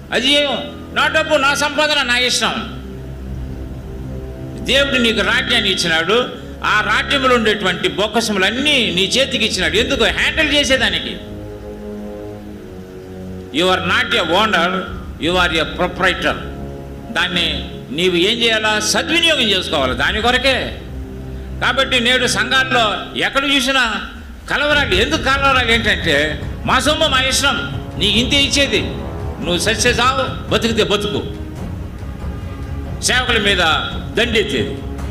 అది ఏం నా డబ్బు నా సంపాదన నా ఇష్టం దేవుడు నీకు రాజ్యాన్ని ఇచ్చినాడు ఆ రాజ్యంలో ఉండేటువంటి బొక్కసములన్నీ నీ చేతికి ఇచ్చినాడు ఎందుకు హ్యాండిల్ చేసేదానికి you are not a owner you are a proprietor దాన్ని నీవు ఏం చేయాలా సద్వినియోగం చేసుకోవాలి దాని కొరకే కాబట్టి నేడు సంఘాల్లో ఎక్కడ చూసినా కలవరాలు ఎందుకు కలవరాలు ఏంటంటే మా సొమ్ము మా ఇష్టం నీకు ఇంతే ఇచ్చేది నువ్వు సత్య సావు బతుకుతే బతుకు సేవకుల మీద దండెత్తేది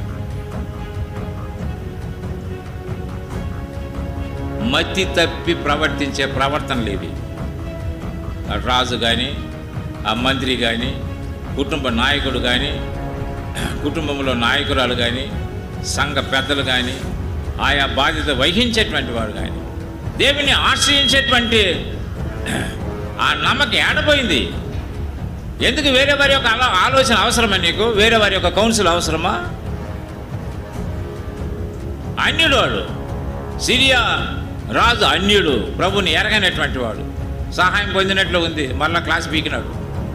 మతి తప్పి ప్రవర్తించే ప్రవర్తనలు ఇవి ఆ రాజు కానీ ఆ మంత్రి కానీ కుటుంబ నాయకుడు కానీ కుటుంబంలో నాయకురాలు కానీ సంఘ పెద్దలు కానీ ఆయా బాధ్యత వహించేటువంటి వాడు కానీ దేవుని ఆశ్రయించేటువంటి ఆ నమ్మకం ఏడపోయింది ఎందుకు వేరే వారి యొక్క ఆలో- ఆలోచన అవసరమా నీకు వేరే వారి యొక్క కౌన్సిల్ అవసరమా అన్యుడు వాడు సిరియా రాజు అన్యుడు ప్రభుని ఎరగనటువంటి వాడు సహాయం పొందినట్లు ఉంది మళ్ళా క్లాస్ పీకినాడు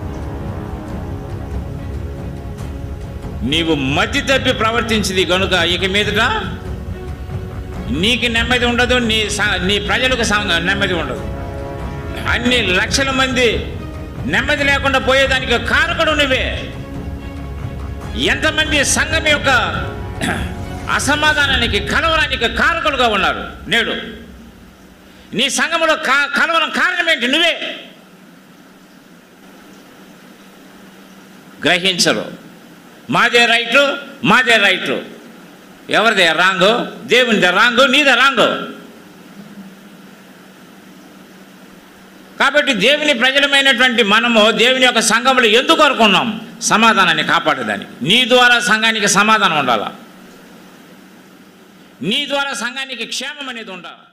నీవు మతి తప్పి ప్రవర్తించింది కనుక ఇక మీదట నీకు నెమ్మది ఉండదు నీ స- నీ ప్రజలకు స- నెమ్మది ఉండదు అన్ని లక్షల మంది నెమ్మది లేకుండా పోయేదానికి కారకుడు నువ్వే ఎంతమంది సంఘం యొక్క అసమాధానానికి కలవరానికి కారకులుగా ఉన్నారు నేడు నీ సంఘంలో కా కలవరం కారణం ఏంటి నువ్వే గ్రహించరు మాదే రైటు మాదే రైటు ఎవరిదే రాంగు దేవునిదే రాంగు నీదే రాంగు కాబట్టి దేవుని ప్రజలమైనటువంటి మనము దేవుని యొక్క సంఘంలో ఎందుకు కోరుకున్నాం సమాధానాన్ని కాపాడేదానికి నీ ద్వారా సంఘానికి సమాధానం ఉండాలా నీ ద్వారా సంఘానికి క్షేమం అనేది ఉండాలి